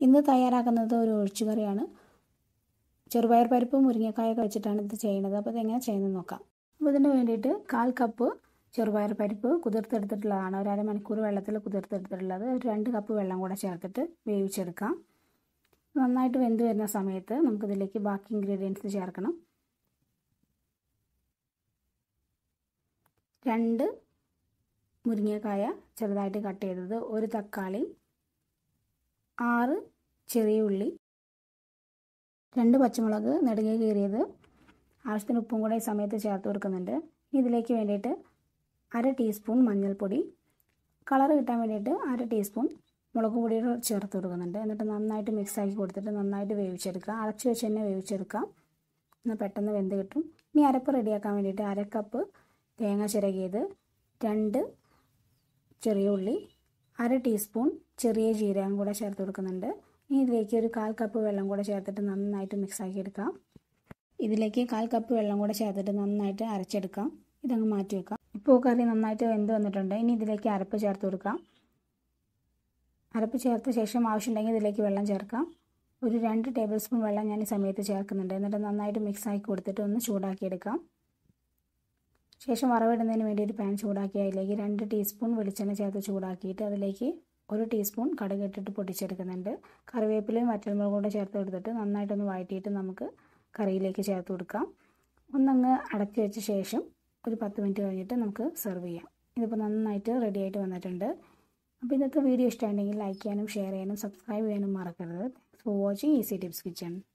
ഇന്ന് തയ്യാറാക്കുന്നത് ഒരു ഒഴിച്ചുകറിയാണ് ചെറുപയർ പരിപ്പ് മുരിങ്ങക്കായൊക്കെ വെച്ചിട്ടാണ് ഇത് ചെയ്യുന്നത് അപ്പോൾ ഇതെങ്ങനെ ചെയ്യുന്നത് നോക്കാം അപ്പോൾ ഇതിന് വേണ്ടിയിട്ട് കാൽ കപ്പ് ചെറുപയർ പരിപ്പ് കുതിർത്തെടുത്തിട്ടുള്ളതാണ് ഒരു അരമണിക്കൂർ വെള്ളത്തിൽ കുതിർത്തെടുത്തിട്ടുള്ളത് ഒരു രണ്ട് കപ്പ് വെള്ളം കൂടെ ചേർത്തിട്ട് വേവിച്ചെടുക്കാം നന്നായിട്ട് വെന്ത് വരുന്ന സമയത്ത് നമുക്കിതിലേക്ക് ബാക്കി ഇൻഗ്രീഡിയൻസ് ചേർക്കണം രണ്ട് മുരിങ്ങക്കായ ചെറുതായിട്ട് കട്ട് ചെയ്തത് ഒരു തക്കാളി ആറ് ചെറിയ ഉള്ളി രണ്ട് പച്ചമുളക് നെടുകെ കീറിയത് ആവശ്യത്തിന് ഉപ്പും കൂടെ ഈ സമയത്ത് ചേർത്ത് കൊടുക്കുന്നുണ്ട് ഇതിലേക്ക് വേണ്ടിയിട്ട് അര ടീസ്പൂൺ മഞ്ഞൾപ്പൊടി കളർ കിട്ടാൻ വേണ്ടിയിട്ട് അര ടീസ്പൂൺ മുളക് പൊടി ചേർത്ത് കൊടുക്കുന്നുണ്ട് എന്നിട്ട് നന്നായിട്ട് മിക്സ് ആക്കി കൊടുത്തിട്ട് നന്നായിട്ട് വേവിച്ചെടുക്കുക അടച്ചു വെച്ച് തന്നെ വേവിച്ചെടുക്കാം എന്നാൽ പെട്ടെന്ന് വെന്ത് കിട്ടും ഇനി അരപ്പ് റെഡിയാക്കാൻ വേണ്ടിയിട്ട് അര കപ്പ് തേങ്ങ ചിരകിയത് രണ്ട് ചെറിയ ഉള്ളി അര ടീസ്പൂൺ ചെറിയ ജീരകം കൂടെ ചേർത്ത് കൊടുക്കുന്നുണ്ട് ഇനി ഇതിലേക്ക് ഒരു കാൽ കപ്പ് വെള്ളം കൂടെ ചേർത്തിട്ട് നന്നായിട്ട് മിക്സ് ആക്കി എടുക്കാം ഇതിലേക്ക് കാൽ കപ്പ് വെള്ളം കൂടെ ചേർത്തിട്ട് നന്നായിട്ട് അരച്ചെടുക്കാം ഇതങ്ങ് മാറ്റി വെക്കാം ഇപ്പോൾ കറി നന്നായിട്ട് വെന്ത് വന്നിട്ടുണ്ട് ഇനി ഇതിലേക്ക് അരപ്പ് ചേർത്ത് കൊടുക്കാം അരപ്പ് ചേർത്ത ശേഷം ആവശ്യമുണ്ടെങ്കിൽ ഇതിലേക്ക് വെള്ളം ചേർക്കാം ഒരു രണ്ട് ടേബിൾ സ്പൂൺ വെള്ളം ഞാൻ ഈ സമയത്ത് ചേർക്കുന്നുണ്ട് എന്നിട്ട് നന്നായിട്ട് മിക്സ് ആക്കി കൊടുത്തിട്ട് ഒന്ന് ചൂടാക്കിയെടുക്കാം ശേഷം വറവിടുന്നതിന് വേണ്ടി ഒരു പാൻ ചൂടാക്കി അതിലേക്ക് രണ്ട് ടീസ്പൂൺ വെളിച്ചെണ്ണ ചേർത്ത് ചൂടാക്കിയിട്ട് അതിലേക്ക് ഒരു ടീസ്പൂൺ കടുക് ഇട്ടിട്ട് പൊട്ടിച്ചെടുക്കുന്നുണ്ട് കറിവേപ്പിലയും വറ്റൽമുളകും കൂടെ ചേർത്ത് കൊടുത്തിട്ട് നന്നായിട്ടൊന്ന് വഴറ്റിയിട്ട് നമുക്ക് കറിയിലേക്ക് ചേർത്ത് കൊടുക്കാം ഒന്നങ്ങ് അടച്ചു വെച്ച ശേഷം ഒരു പത്ത് മിനിറ്റ് കഴിഞ്ഞിട്ട് നമുക്ക് സെർവ് ചെയ്യാം ഇതിപ്പോൾ നന്നായിട്ട് റെഡി ആയിട്ട് വന്നിട്ടുണ്ട് അപ്പോൾ ഇന്നത്തെ വീഡിയോ ഇഷ്ടമുണ്ടെങ്കിൽ ലൈക്ക് ചെയ്യാനും ഷെയർ ചെയ്യാനും സബ്സ്ക്രൈബ് ചെയ്യാനും മറക്കരുത് thanks for watching easy tips kitchen